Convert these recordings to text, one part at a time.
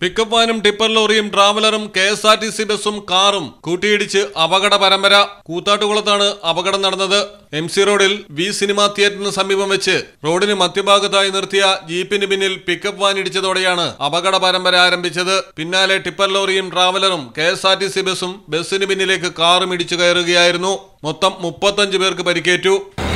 pickup വാനും tipper ലോറിയും ട്രാവലറും K S R T C ബസും കാറും കൂട്ടിയിടിച്ച് അപകട പരമ്പര കൂത്താട്ടുകുളത്താണ് അപകടം നടന്നത് എം സി റോഡിൽ വി സിനിമാ തിയേറ്ററിന് സമീപം വെച്ച് റോഡിന് മധ്യഭാഗത്തായി നിർത്തിയ ജീപ്പിന് പിന്നിൽ പിക്കപ്പ് വാൻ ഇടിച്ചതോടെയാണ് അപകട പരമ്പര ആരംഭിച്ചത് പിന്നാലെ ടിപ്പർ ലോറിയും ട്രാവലറും K S R T C ബസും ബസിന് പിന്നിലേക്ക് കാറും ഇടിച്ചു കയറുകയായിരുന്നു മൊത്തം മുപ്പത്തഞ്ച് പേർക്ക് പരിക്കേറ്റു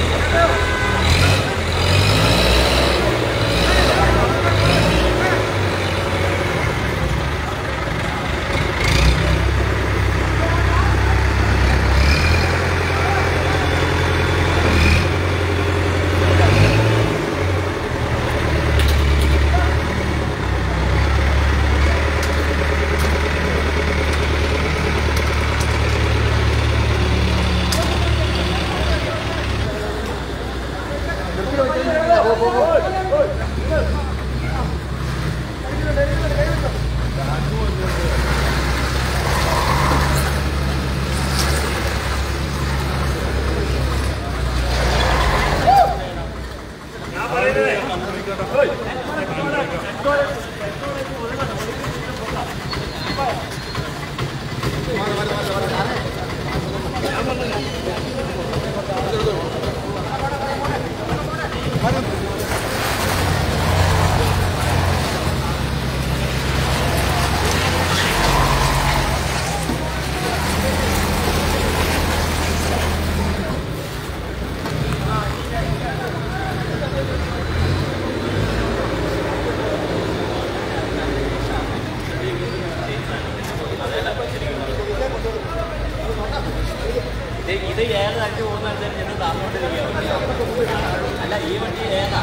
ഇത് ഏത് അഞ്ച് പോകുന്നതനുസരിച്ച് ഇത് താന്നുകൊണ്ടിരിക്കുകയാണ് അല്ല ഈ വണ്ടി ഏതാ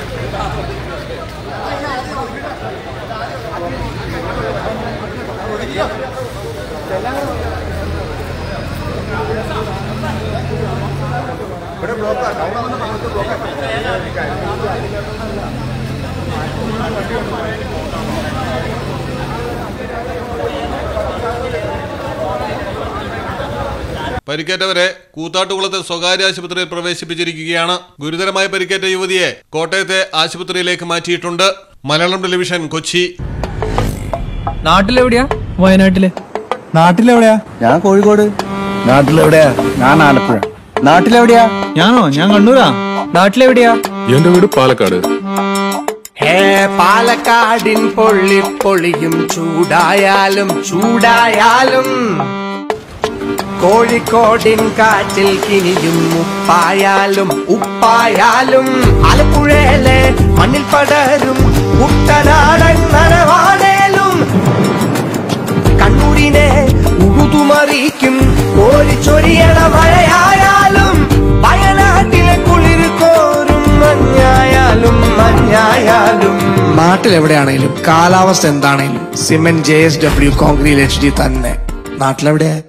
പരിക്കേറ്റവരെ കൂത്താട്ടുകുളത്തെ സ്വകാര്യ ആശുപത്രിയിൽ പ്രവേശിപ്പിച്ചിരിക്കുകയാണ് ഗുരുതരമായി പരിക്കേറ്റ യുവതിയെ കോട്ടയത്തെ ആശുപത്രിയിലേക്ക് മാറ്റിയിട്ടുണ്ട് മലയാളം ടെലിവിഷൻ കൊച്ചി നാട്ടിലെവിടെയാ വയനാട്ടില് നാട്ടിലെവിടെയാ ഞാൻ കോഴിക്കോട് നാട്ടിലെവിടെയാ ഞാൻ ആലപ്പുഴ നാട്ടിലെവിടെയാ ഞാനോ ഞാൻ കണ്ണൂരാ നാട്ടിലെവിടെയാ എന്റെ വീട് പാലക്കാട് ഹേ പാലക്കാടിൻ പൊള്ളി പൊളിയും ചൂടായാലും ചൂടായാലും കോഴിക്കോടിൻ കാറ്റിൽ കിനിയും ഉപ്പായാലും ഉപ്പായാലും ആലപ്പുഴയിലെ മണ്ണിൽ പടരും കുട്ടനാടൻ നനവാടേലും കണ്ണൂരിനെ ഉഴുതുമറിക്കും കോരിച്ചൊരിയണ മഴയായാലും വയനാട്ടിലെ കുളിർ കോരും മഞ്ഞായാലും മഞ്ഞായാലും നാട്ടിലെവിടെയാണേലും കാലാവസ്ഥ എന്താണേലും cement J S W concrete H D തന്നെ നാട്ടിലെവിടെയാ